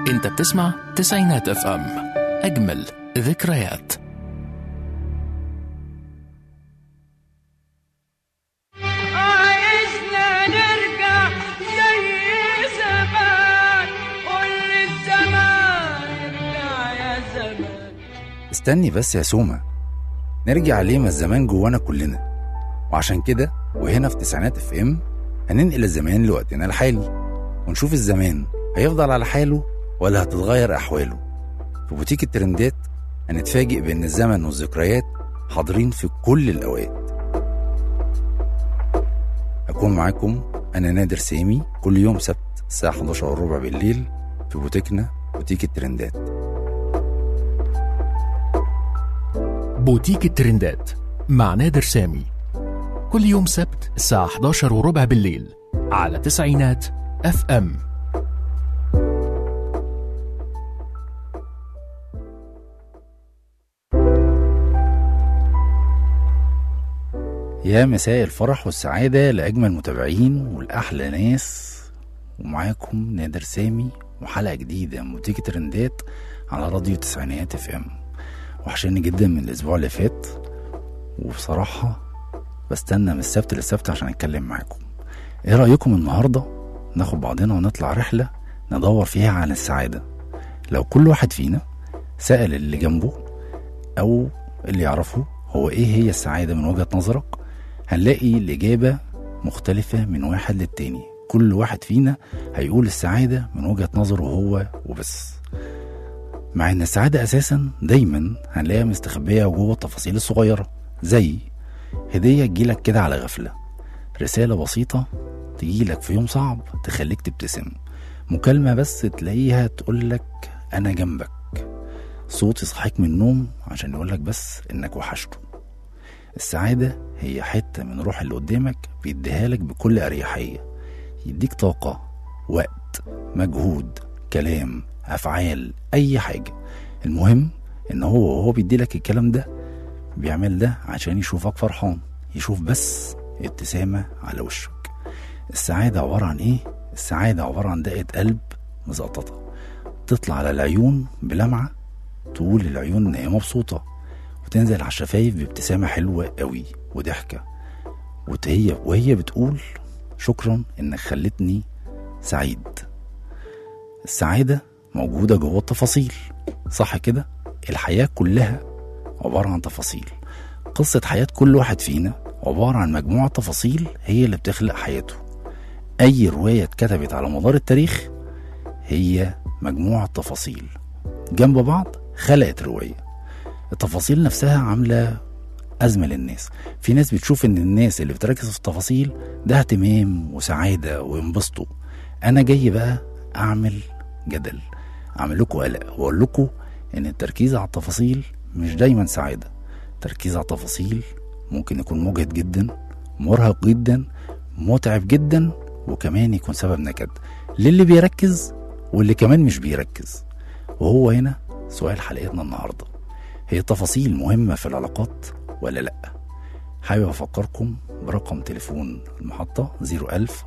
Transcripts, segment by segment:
انت بتسمع تسعينات اف ام اجمل ذكريات عايزنا نرجع زي زمان قول الزمان ارجع يا زمان استني بس يا سومة نرجع ليه ما الزمان جوانا كلنا وعشان كده وهنا في تسعينات اف ام هننقل الزمان لوقتنا الحالي ونشوف الزمان هيفضل على حاله ولا هتتغير أحواله في بوتيك الترندات هنتفاجئ بأن الزمن والذكريات حاضرين في كل الأوقات هكون معاكم أنا نادر سامي كل يوم سبت الساعة 11 وربع بالليل في بوتيكنا بوتيك الترندات بوتيك الترندات مع نادر سامي كل يوم سبت الساعة 11 وربع بالليل على تسعينات اف ام يا مساء الفرح والسعادة لأجمل متابعين والأحلى ناس ومعاكم نادر سامي وحلقة جديدة من بوتيك ترندات على راديو تسعينات اف ام وحشاني جدا من الأسبوع اللي فات وبصراحة بستنى من السبت للسبت عشان أتكلم معاكم إيه رأيكم النهاردة ناخد بعضنا ونطلع رحلة ندور فيها عن السعادة لو كل واحد فينا سأل اللي جنبه أو اللي يعرفه هو إيه هي السعادة من وجهة نظرك هنلاقي الإجابة مختلفة من واحد للتاني كل واحد فينا هيقول السعادة من وجهة نظره هو وبس مع إن السعادة أساسا دايما هنلاقيها مستخبية جوه التفاصيل الصغيرة زي هدية تجيلك كده على غفلة رسالة بسيطة تجيلك في يوم صعب تخليك تبتسم مكالمة بس تلاقيها تقولك أنا جنبك صوت يصحيك من النوم عشان يقولك بس إنك وحشته السعادة هي حتة من روح اللي قدامك بيديها لك بكل أريحية يديك طاقة وقت مجهود كلام أفعال أي حاجة المهم إن هو وهو بيديلك الكلام ده بيعمل ده عشان يشوفك فرحان يشوف بس ابتسامة على وشك السعادة عبارة عن إيه؟ السعادة عبارة عن دقة قلب مزقططة تطلع على العيون بلمعة تقول للعيون إن هي مبسوطة وتنزل على الشفايف بابتسامة حلوة قوي وضحكة وهي وهي بتقول شكرا إنك خلتني سعيد السعادة موجودة جوه التفاصيل صح كده؟ الحياة كلها عبارة عن تفاصيل قصة حياة كل واحد فينا عبارة عن مجموعة تفاصيل هي اللي بتخلق حياته أي رواية اتكتبت على مدار التاريخ هي مجموعة تفاصيل جنب بعض خلقت رواية التفاصيل نفسها عاملة أزمة للناس في ناس بتشوف إن الناس اللي بتركز في التفاصيل ده اهتمام وسعادة وينبسطوا أنا جاي بقى أعمل جدل أعمل لكم قلق وأقول لكم إن التركيز على التفاصيل مش دايما سعادة التركيز على التفاصيل ممكن يكون مجهد جدا مرهق جدا متعب جدا وكمان يكون سبب نكد للي بيركز واللي كمان مش بيركز وهو هنا سؤال حلقتنا النهارده هي التفاصيل مهمة في العلاقات ولا لأ؟ حابب أفكركم برقم تليفون المحطة 01000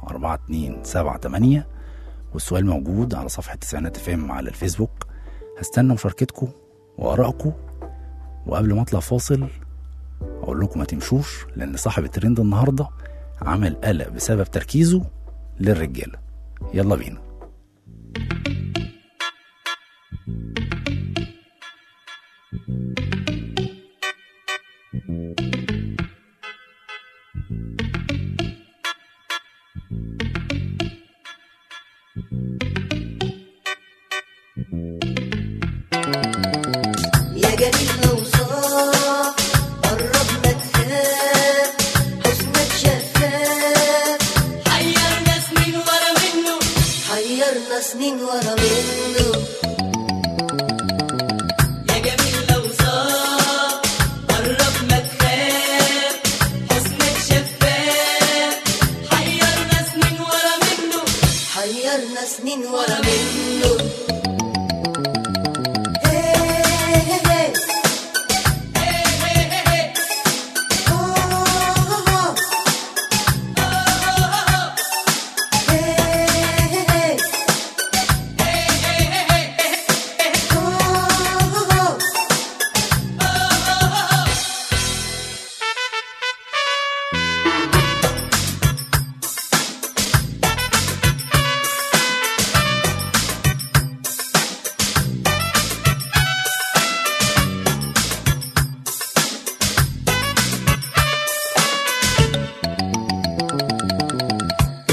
4278 والسؤال موجود على صفحة تسعينات فام على الفيسبوك هستنى مشاركتكم وآرائكم وقبل ما أطلع فاصل أقول لكم ما تمشوش لأن صاحب الترند النهاردة عمل قلق بسبب تركيزه للرجالة يلا بينا يا جميل أوصاف قرب ما تخاف حسنك شفاف حيرنا سنين ورا منه حيرنا سنين ورا منه يا جميل لو صار قرب ما تخاف حسنك شفاف حيرنا سنين ورا منه حيرنا سنين ورا منه هي هي هي. آه. هي هي هي.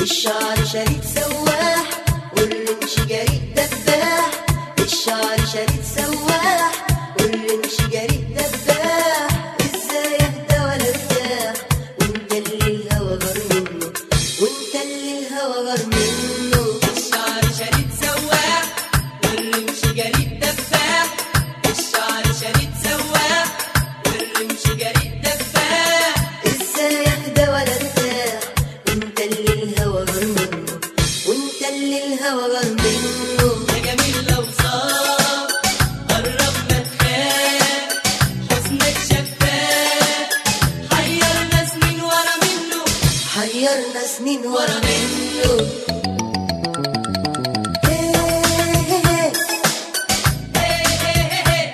الشعر شريط سواح والرمش جريء دباح الشعر شريط سواح والرمش جريء دباح ازاي اهدى ولا ارتاح وانت اللي الهوى غار منه وانت اللي الهوى غار منه الشعر شريط سواح والرمش جريد دباح الشعر شريط سواح والرمش جريد دباح ازاي اهدى ولا ارتاح وانت اللي الهوى غار منه وانت اللي الهوى غار منه يا جميل لو صار قرب ما تخاف حسنك شفاف حيرنا سنين ورا منه حيرنا سنين ورا منه هيه هيه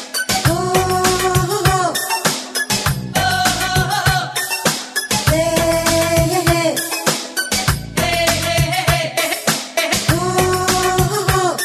أوه. هيه هيه أوه.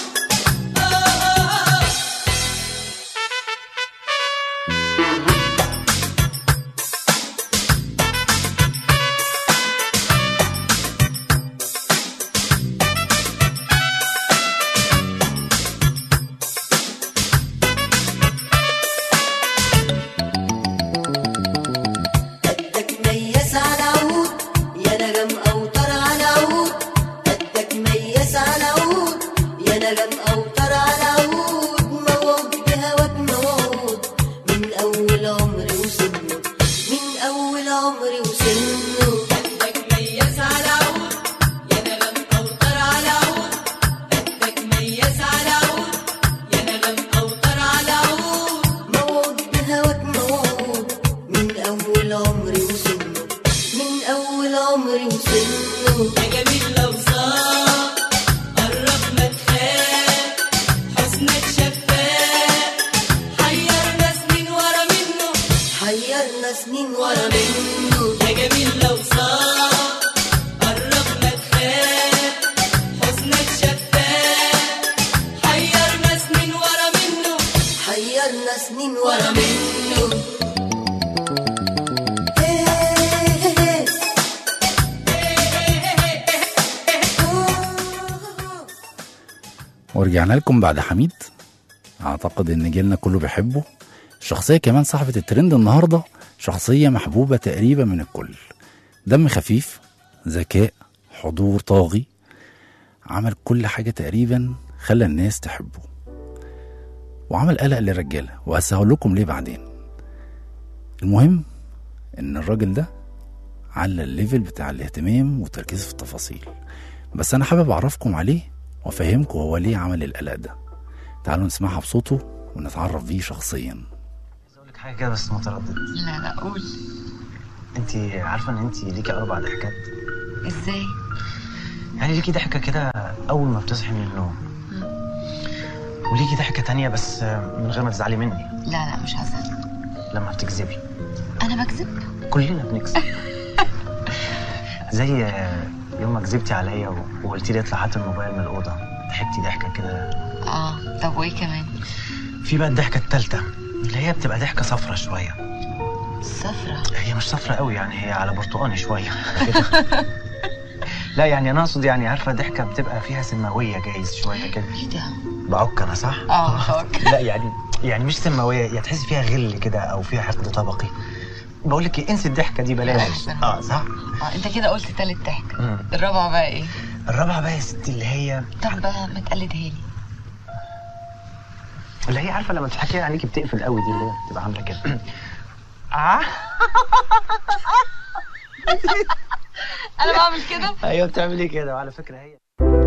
قدك ميس على عود يا نغم اوتر على عود قدك ميس على عود يا نغم اوتر على عود موعود بهواك موعود من اول عمري وسنه من اول عمري وسنه قدك ميز على عود يا نغم أوتر على عود قدك ميز على عود يا نغم أوتر على عود موعود بهواك موعود من اول عمري وسنه من اول عمري وسنه يا جميل لو صار قرب ما تخاف حسنك شفاف حيرنا سنين ورا منه حيرنا سنين ورا منه يا جميل لو صار قرب ما تخاف حسنك شفاف حيرنا سنين ورا منه حيرنا سنين ورا منه هيه هيه أوه. ورجعنا لكم بعد حميد اعتقد ان جيلنا كله بيحبه الشخصيه كمان صاحبه الترند النهارده شخصيه محبوبه تقريبا من الكل دم خفيف ذكاء حضور طاغي عمل كل حاجه تقريبا خلى الناس تحبه وعمل قلق للرجاله وهسهل لكم ليه بعدين المهم ان الراجل ده على الليفل بتاع الاهتمام والتركيز في التفاصيل بس انا حابب اعرفكم عليه وافهمكم هو ليه عمل القلق ده تعالوا نسمعها بصوته ونتعرف بيه شخصيا عايز اقول لك حاجه كده بس متردد لا لا قول انت عارفه ان انت ليكي اربع ضحكات ازاي يعني ليكي ضحكه كده اول ما بتصحي من النوم وليكي ضحكه تانية بس من غير ما تزعلي مني لا لا مش هزعل لما بتكذبي انا بكذب كلنا بنكذب زي يوم ما كذبتي عليا و- وقلتي لي اطلع هات الموبايل من الاوضه ضحكتي ضحكه كده اه طب وايه كمان في بقى الضحكه الثالثه اللي هي بتبقى ضحكه صفرة شويه صفرة هي مش صفرة قوي يعني هي على برتقاني شويه كده. لا يعني انا اقصد يعني عارفه ضحكه بتبقى فيها سماويه جايز شويه كده ايه ده بعك انا صح؟ اه بعك. لا يعني يعني مش سماويه يعني تحس فيها غل كده او فيها حقد طبقي بقول لك ايه انسي الضحكه دي بلاش أحسن. اه صح؟ اه انت كده قلت تالت ضحك مم. الرابعة بقى ايه الرابعه بقى يا ستي اللي هي طب بقى ما تقلدها لي اللي هي عارفه لما تضحكي عليكي بتقفل قوي دي اللي هي بتبقى عامله كده اه انا بعمل كده ايوه بتعملي كده وعلى فكره هي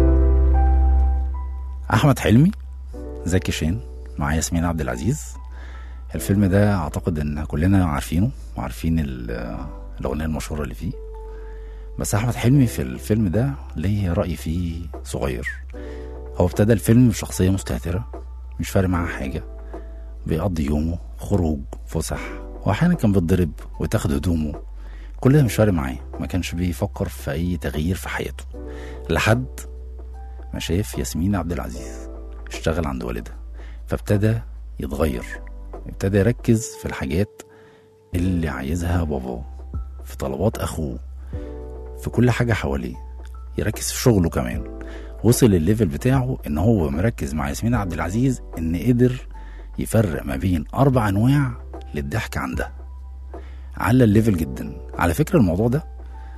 احمد حلمي زكي شين مع ياسمين عبد العزيز الفيلم ده اعتقد ان كلنا عارفينه وعارفين ال- الاغنيه المشهوره اللي فيه بس احمد حلمي في الفيلم ده ليه راي فيه صغير هو ابتدى الفيلم بشخصيه مستهتره مش فارق معاه حاجه بيقضي يومه خروج فسح واحيانا كان بيتضرب وتاخد هدومه كل ده مش فارق معاه ما كانش بيفكر في اي تغيير في حياته لحد ما شاف ياسمين عبد العزيز اشتغل عند والدها فابتدى يتغير ابتدى يركز في الحاجات اللي عايزها باباه في طلبات اخوه في كل حاجة حواليه يركز في شغله كمان وصل الليفل بتاعه ان هو مركز مع ياسمين عبد العزيز ان قدر يفرق ما بين اربع انواع للضحك عندها على الليفل جدا على فكرة الموضوع ده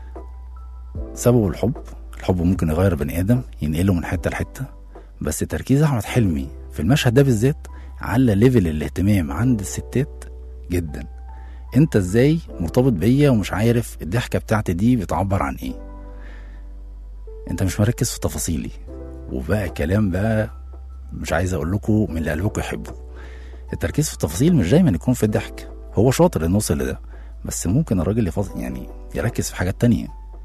سببه الحب الحب ممكن يغير بني ادم ينقله من حته لحته بس تركيز احمد حلمي في المشهد ده بالذات على ليفل الاهتمام عند الستات جدا انت ازاي مرتبط بيا ومش عارف الضحكه بتاعتي دي بتعبر عن ايه انت مش مركز في تفاصيلي وبقى كلام بقى مش عايز اقول لكم من اللي قلبكم يحبه التركيز في التفاصيل مش دايما يكون في الضحك هو شاطر انه يوصل لده بس ممكن الراجل يفض يعني يركز في حاجات تانية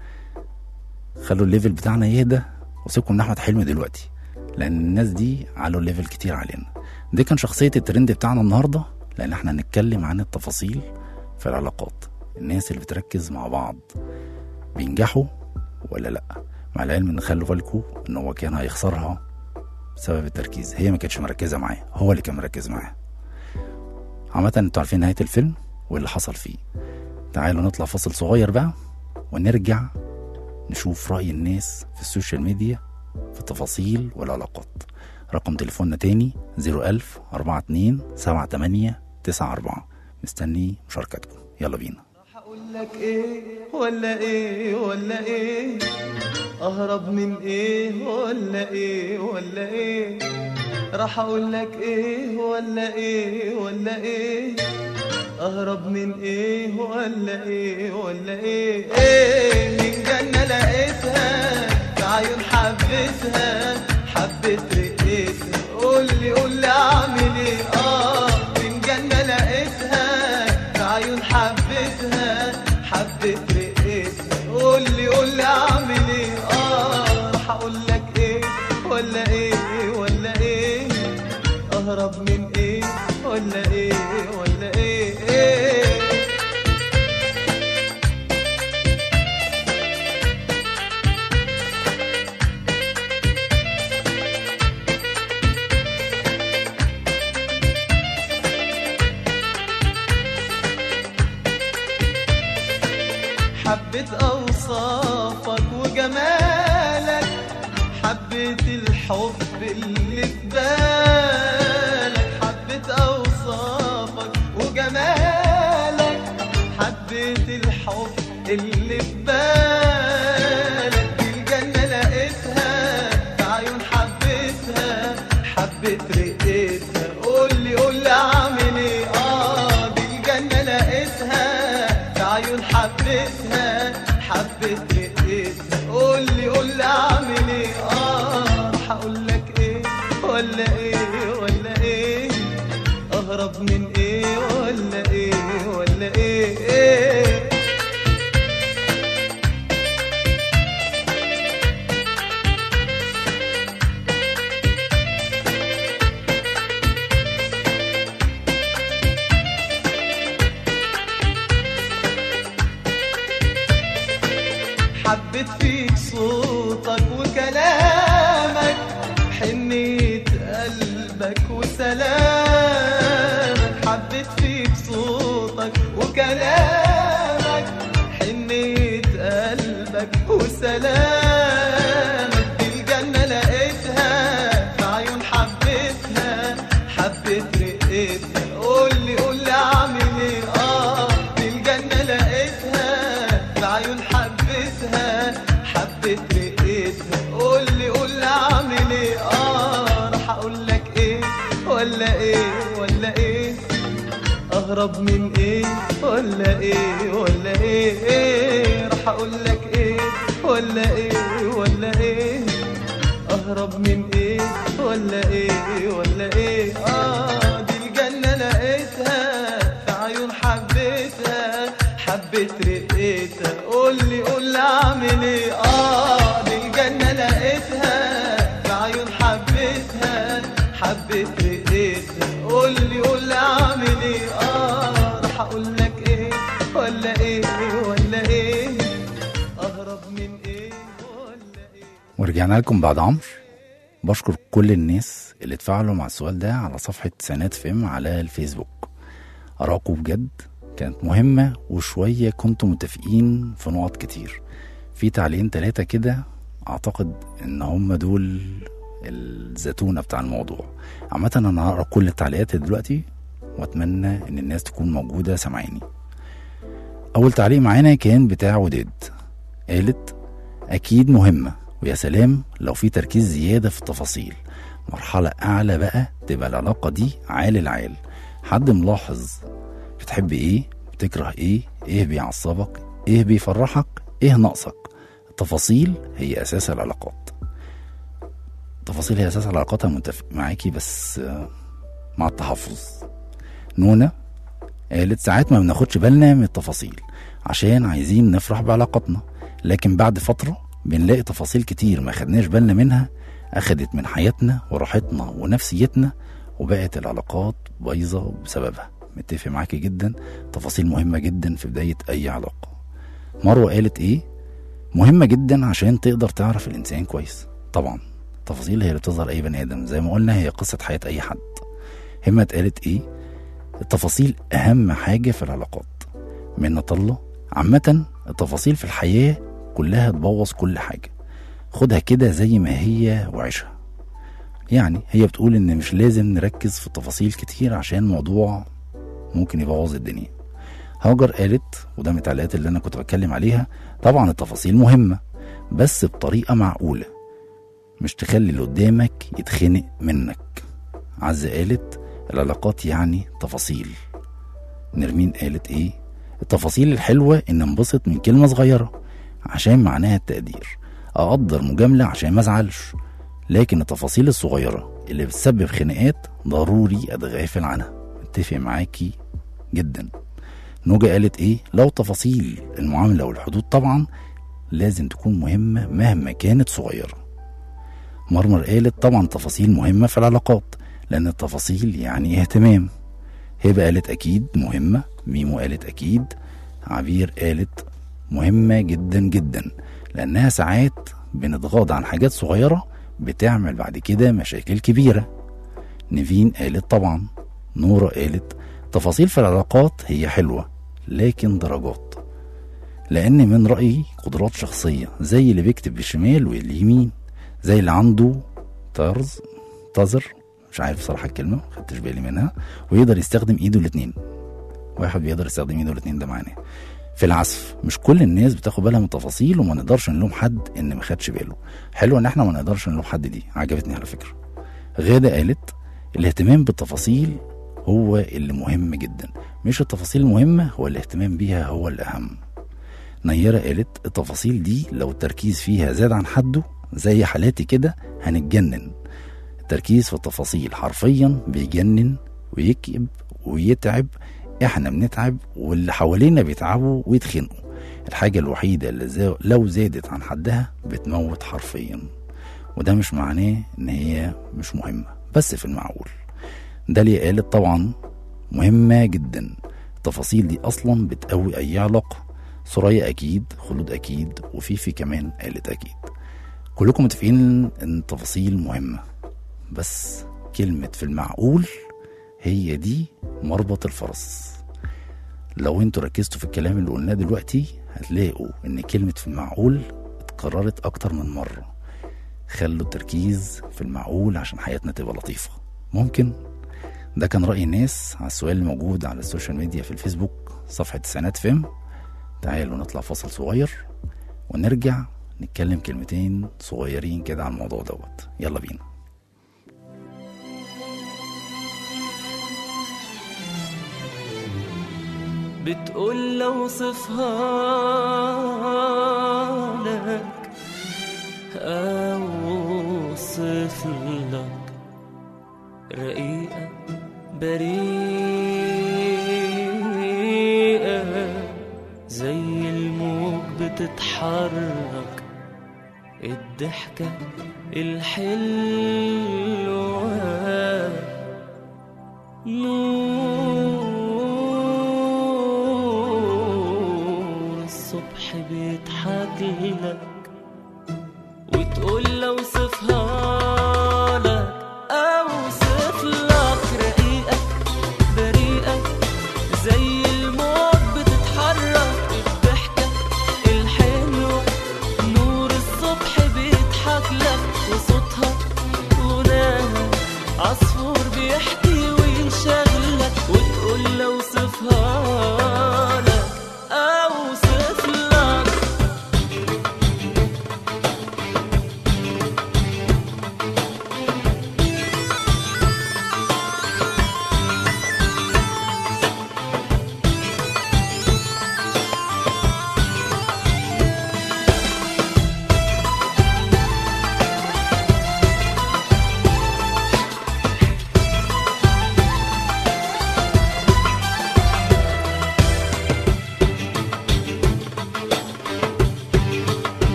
خلوا الليفل بتاعنا يهدى وسيبكم من احمد حلمي دلوقتي لان الناس دي علوا الليفل كتير علينا دي كان شخصيه الترند بتاعنا النهارده لان احنا هنتكلم عن التفاصيل في العلاقات الناس اللي بتركز مع بعض بينجحوا ولا لا مع العلم ان خلوا بالكم ان هو كان هيخسرها بسبب التركيز هي ما كانتش مركزه معاه هو اللي كان مركز معاها عامة انتوا عارفين نهاية الفيلم واللي حصل فيه تعالوا نطلع فاصل صغير بقى ونرجع نشوف رأي الناس في السوشيال ميديا في التفاصيل والعلاقات رقم تليفوننا تاني 01000 42 78 94 مستني مشاركتكم يلا بينا هقول لك ايه ولا ايه ولا ايه اهرب من ايه ولا ايه ولا ايه راح اقول لك ايه ولا ايه ولا ايه اهرب من ايه ولا ايه ولا ايه ايه من جنة لقيتها في عيون حبيتها حبيت رقيتها قول لي قول لي اعمل ايه اه من جنة لقيتها في عيون حبيتها حبيت رقيتها قول لي قول لي اعمل ايه اه راح اقول لك ايه ولا ايه ولا ايه اهرب من ايه ولا ايه ولا ايه, إيه حبيت اوصافك وجمالك حبيت الحب اللي في بالك حبيت اوصافك وجمالك حبيت الحب اللي في بالك دي الجنة لقيتها في عيون حبيتها حبيت رقيتها قول لي قول لي اعمل ايه اه دي الجنة لقيتها في عيون حبيتها حبيت رقيتها قول لي قول لي اعمل ايه اه راح اقول لك ايه ولا ايه ولا ايه اهرب من ايه ولا ايه ولا ايه, إيه حبيت فيك صوتك وكلامك حنية قلبك وسلامك حبيت فيك صوتك وكلامك حنية قلبك وسلامك دي الجنة لقيتها في عيون حبيتها حبيت رقيتها قول لي قول لي اعمل ايه اه دي الجنة لقيتها في عيون حبيتها حبيت رقيتها قول لي قول لي اعمل ايه اه راح اقول لك ايه ولا ايه ولا ايه اهرب من ايه ولا ايه ولا ايه, إيه راح اقول لك ايه ولا ايه ولا ايه اهرب من ايه ولا ايه ولا ايه اه دي الجنة لقيتها في عيون حبيتها حبيت رقيتها قول لي قول لي اعمل ايه اه دي الجنة لقيتها في عيون حبيتها حبيت رقيتها قول لي قول لي اعمل ايه اه راح اقول لك ايه ولا ايه ولا ايه اهرب من ايه ولا ايه ورجعنا لكم بعد عمر بشكر كل الناس اللي اتفاعلوا مع السؤال ده على صفحة تسعينات فيم على الفيسبوك أراكم بجد كانت مهمة وشوية كنتوا متفقين في نقط كتير في تعليقين تلاتة كده اعتقد ان هم دول الزتونة بتاع الموضوع عامة انا هقرا كل التعليقات دلوقتي واتمنى ان الناس تكون موجودة سامعيني اول تعليق معانا كان بتاع وداد قالت اكيد مهمة ويا سلام لو في تركيز زيادة في التفاصيل مرحلة اعلى بقى تبقى العلاقة دي عال العال حد ملاحظ بتحب ايه بتكره ايه ايه بيعصبك ايه بيفرحك ايه ناقصك التفاصيل هي اساس العلاقات التفاصيل هي اساس العلاقات انا متفق معاكي بس آه، مع التحفظ نونا قالت ساعات ما بناخدش بالنا من التفاصيل عشان عايزين نفرح بعلاقتنا لكن بعد فترة بنلاقي تفاصيل كتير ما خدناش بالنا منها أخدت من حياتنا وراحتنا ونفسيتنا وبقت العلاقات بايظة بسببها متفق معاكي جدا تفاصيل مهمة جدا في بداية أي علاقة مروة قالت إيه مهمة جدا عشان تقدر تعرف الإنسان كويس طبعا التفاصيل هي اللي بتظهر أي بني آدم زي ما قلنا هي قصة حياة أي حد همت قالت إيه التفاصيل أهم حاجة في العلاقات منة الله عامة التفاصيل في الحياة كلها تبوظ كل حاجة خدها كده زي ما هي وعيشها يعني هي بتقول ان مش لازم نركز في التفاصيل كتير عشان الموضوع ممكن يبوظ الدنيا هاجر قالت وده من التعليقات اللي انا كنت بتكلم عليها طبعا التفاصيل مهمة بس بطريقة معقولة مش تخلي اللي قدامك يتخنق منك عزة قالت العلاقات يعني تفاصيل نرمين قالت ايه التفاصيل الحلوة ان انبسط من كلمة صغيرة عشان معناها التقدير اقدر مجاملة عشان ما ازعلش لكن التفاصيل الصغيرة اللي بتسبب خناقات ضروري اتغافل عنها متفق معاكي جدا نوجا قالت ايه لو تفاصيل المعاملة والحدود طبعا لازم تكون مهمة مهما كانت صغيرة مرمر قالت طبعا تفاصيل مهمة في العلاقات لأن التفاصيل يعني اهتمام هبة قالت أكيد مهمة ميمو قالت أكيد عبير قالت مهمة جدا جدا لأنها ساعات بنتغاضى عن حاجات صغيرة بتعمل بعد كده مشاكل كبيرة نيفين قالت طبعا نورة قالت تفاصيل في العلاقات هي حلوة لكن درجات لأن من رأيي قدرات شخصية زي اللي بيكتب بالشمال واليمين زي اللي عنده طرز تزر مش عارف صراحة الكلمة خدتش بالي منها ويقدر يستخدم ايده الاتنين واحد بيقدر يستخدم ايده الاتنين ده معناه في العزف مش كل الناس بتاخد بالها من التفاصيل وما نقدرش نلوم حد ان ما خدش باله حلو ان احنا ما نقدرش نلوم حد دي عجبتني على فكرة غادة قالت الاهتمام بالتفاصيل هو اللي مهم جدا مش التفاصيل المهمة هو الاهتمام بيها هو الأهم نيرة قالت التفاصيل دي لو التركيز فيها زاد عن حده زي حالاتي كده هنتجنن التركيز في التفاصيل حرفيا بيجنن ويكئب ويتعب احنا بنتعب واللي حوالينا بيتعبوا ويتخنقوا الحاجة الوحيدة اللي زا- لو زادت عن حدها بتموت حرفيا وده مش معناه ان هي مش مهمة بس في المعقول داليا قالت طبعا مهمة جدا التفاصيل دي اصلا بتقوي اي علاقة سوريا اكيد خلود اكيد وفيفي كمان قالت اكيد كلكم متفقين ان التفاصيل مهمة بس كلمة في المعقول هي دي مربط الفرس لو انتوا ركزتوا في الكلام اللي قلناه دلوقتي هتلاقوا ان كلمة في المعقول اتكررت اكتر من مرة خلوا التركيز في المعقول عشان حياتنا تبقى لطيفة ممكن ده كان رأي الناس على السؤال الموجود على السوشيال ميديا في الفيسبوك صفحة تسعينات فيم تعالوا نطلع فاصل صغير ونرجع نتكلم كلمتين صغيرين كده عن الموضوع دوت يلا بينا بتقول لو صفها لك أوصف لك رقيقة بريئة زي الموج بتتحرك الضحكة الحلوة نور الصبح بيضحك لك وتقول لو صفها لك اوصف لك رقيقة بريئة زي الموج بتتحرك الضحكة الحلوة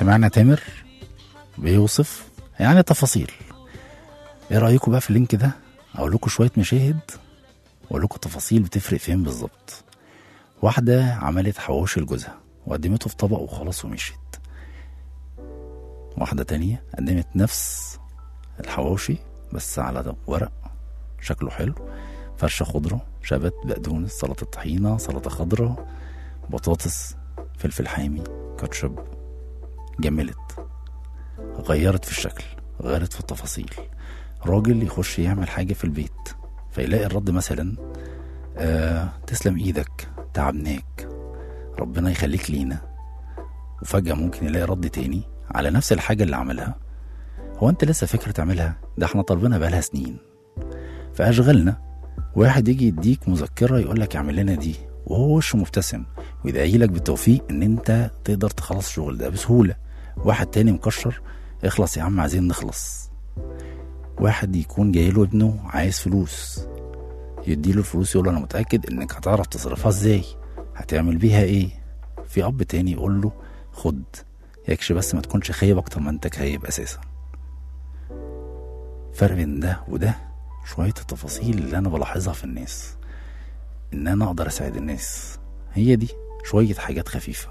سمعنا تامر بيوصف يعني تفاصيل ايه رايكم بقى في اللينك ده اقول لكم شويه مشاهد واقول لكم التفاصيل بتفرق فين بالظبط واحده عملت حواوشي لجوزها وقدمته في طبق وخلاص ومشيت واحده تانية قدمت نفس الحواوشي بس على ورق شكله حلو فرشه خضره شبت بقدونس سلطه طحينه سلطه خضراء بطاطس فلفل حامي كاتشب جملت غيرت في الشكل غيرت في التفاصيل راجل يخش يعمل حاجة في البيت فيلاقي الرد مثلا آه تسلم ايدك تعبناك ربنا يخليك لينا وفجأة ممكن يلاقي رد تاني على نفس الحاجة اللي عملها هو انت لسه فكرة تعملها ده احنا طالبينها بقالها سنين فأشغلنا واحد يجي يديك مذكرة يقول لك اعمل لنا دي وهو وشه مبتسم ويدعي لك بالتوفيق ان انت تقدر تخلص الشغل ده بسهولة واحد تاني مكشر اخلص يا عم عايزين نخلص واحد يكون جاي له ابنه عايز فلوس يديله الفلوس يقول له انا متاكد انك هتعرف تصرفها ازاي هتعمل بيها ايه في اب تاني يقول له خد يكش بس ما تكونش خايب اكتر ما انت خايب اساسا فرق بين ده وده شوية التفاصيل اللي أنا بلاحظها في الناس إن أنا أقدر أساعد الناس هي دي شوية حاجات خفيفة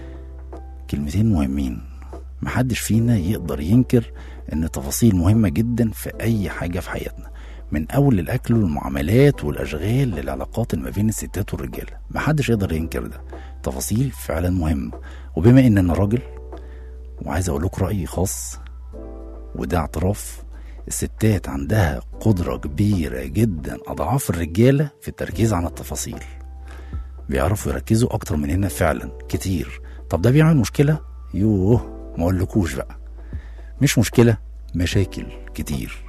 كلمتين مهمين محدش فينا يقدر ينكر إن تفاصيل مهمة جدا في أي حاجة في حياتنا من أول الأكل والمعاملات والأشغال للعلاقات ما بين الستات والرجالة محدش يقدر ينكر ده تفاصيل فعلا مهمة وبما إن أنا راجل وعايز أقول لكم رأيي خاص وده اعتراف الستات عندها قدرة كبيرة جدا أضعاف الرجالة في التركيز على التفاصيل بيعرفوا يركزوا أكتر مننا فعلا كتير طب ده بيعمل مشكلة؟ يوه ما أقولكوش بقى مش مشكلة مشاكل كتير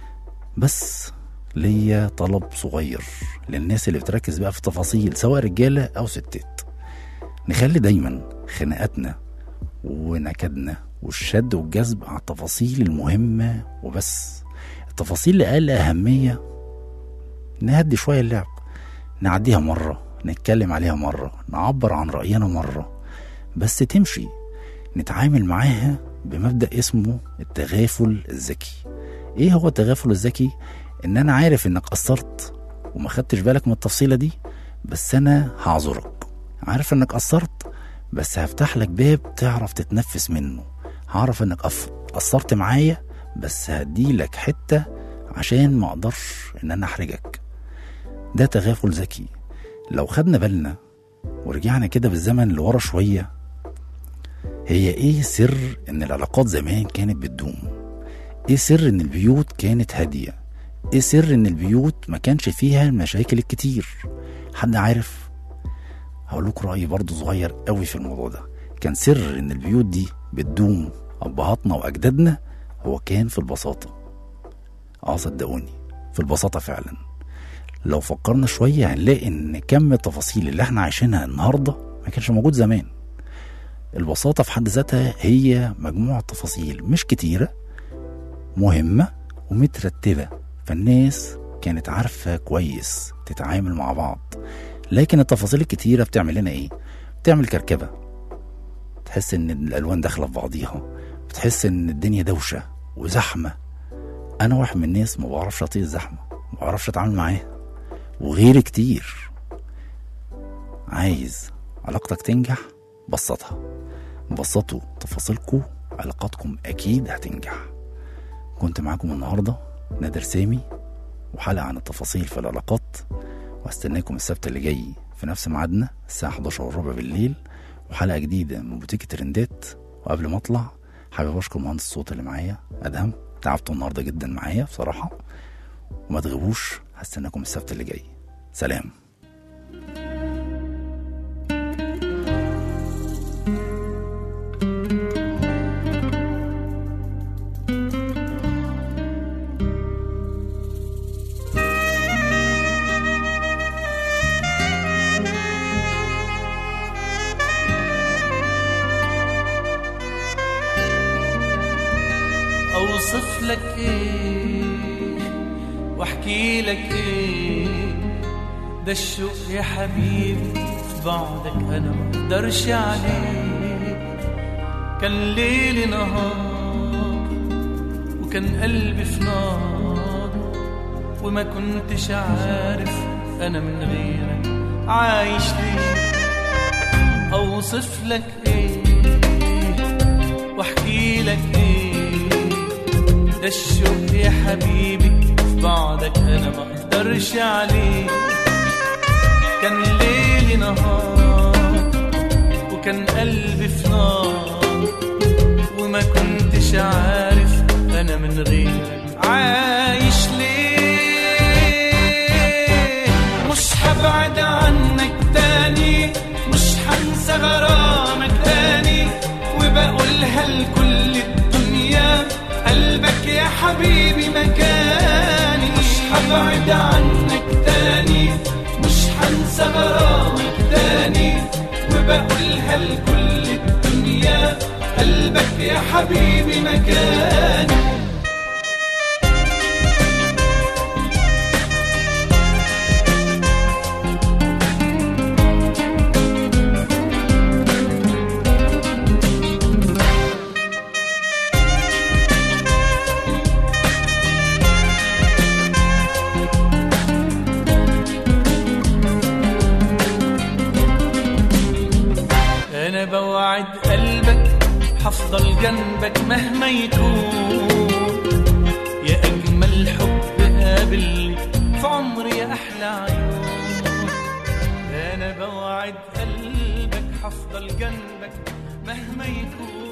بس ليا طلب صغير للناس اللي بتركز بقى في التفاصيل سواء رجالة أو ستات نخلي دايما خناقاتنا ونكدنا والشد والجذب على التفاصيل المهمة وبس التفاصيل اللي أقل أهمية نهدي شوية اللعب نعديها مرة نتكلم عليها مرة نعبر عن رأينا مرة بس تمشي نتعامل معاها بمبدأ اسمه التغافل الذكي ايه هو التغافل الذكي ان انا عارف انك قصرت وما خدتش بالك من التفصيلة دي بس انا هعذرك عارف انك قصرت بس هفتح لك باب تعرف تتنفس منه هعرف انك أف- قصرت معايا بس هديلك حتة عشان ما اقدرش ان انا احرجك ده تغافل ذكي لو خدنا بالنا ورجعنا كده بالزمن لورا شوية هي ايه سر ان العلاقات زمان كانت بتدوم ايه سر ان البيوت كانت هادية ايه سر ان البيوت ما كانش فيها المشاكل الكتير حد عارف هقول لكم رأيي برضو صغير قوي في الموضوع ده كان سر ان البيوت دي بتدوم ابهاتنا واجدادنا هو كان في البساطة اه صدقوني في البساطة فعلا لو فكرنا شوية هنلاقي ان كم التفاصيل اللي احنا عايشينها النهاردة ما كانش موجود زمان البساطة في حد ذاتها هي مجموعة تفاصيل مش كتيرة مهمة ومترتبة فالناس كانت عارفة كويس تتعامل مع بعض لكن التفاصيل الكتيرة بتعمل لنا ايه؟ بتعمل كركبة تحس ان الالوان داخلة في بعضيها بتحس ان الدنيا دوشة وزحمة انا واحد من الناس ما بعرفش اطيق الزحمة ما بعرفش اتعامل معاها وغيري كتير عايز علاقتك تنجح بسطها بسطوا تفاصيلكم علاقاتكم اكيد هتنجح كنت معاكم النهارده نادر سامي وحلقه عن التفاصيل في العلاقات واستناكم السبت اللي جاي في نفس ميعادنا الساعه 11 وربع بالليل وحلقه جديده من بوتيك ترندات وقبل ما اطلع حابب اشكر مهندس الصوت اللي معايا ادهم تعبتوا النهارده جدا معايا بصراحه وما تغيبوش هستناكم السبت اللي جاي سلام اوصف لك ايه واحكي لك ايه ده الشوق يا حبيبي في بعدك انا ما اقدرش عليه كان ليل نهار وكان قلبي في نار وما كنتش عارف انا من غيرك عايش ليه اوصف لك ايه واحكي لك ايه ده الشوق يا حبيبي في بعدك انا ما اقدرش عليه كان ليلي نهار وكان قلبي في نار وما كنتش عارف انا من غيرك عايش ليه مش هبعد عنك تاني مش هنسى غرامك تاني وبقولها لكل الدنيا قلبك يا حبيبي مكاني مش هبعد عنك تاني مش هنسى غرامك تاني وبقولها لكل الدنيا قلبك يا حبيبي مكاني انا بوعد قلبك هفضل جنبك مهما يكون يا اجمل حب قابلني في عمري يا احلى عيون انا بوعد قلبك هفضل جنبك مهما يكون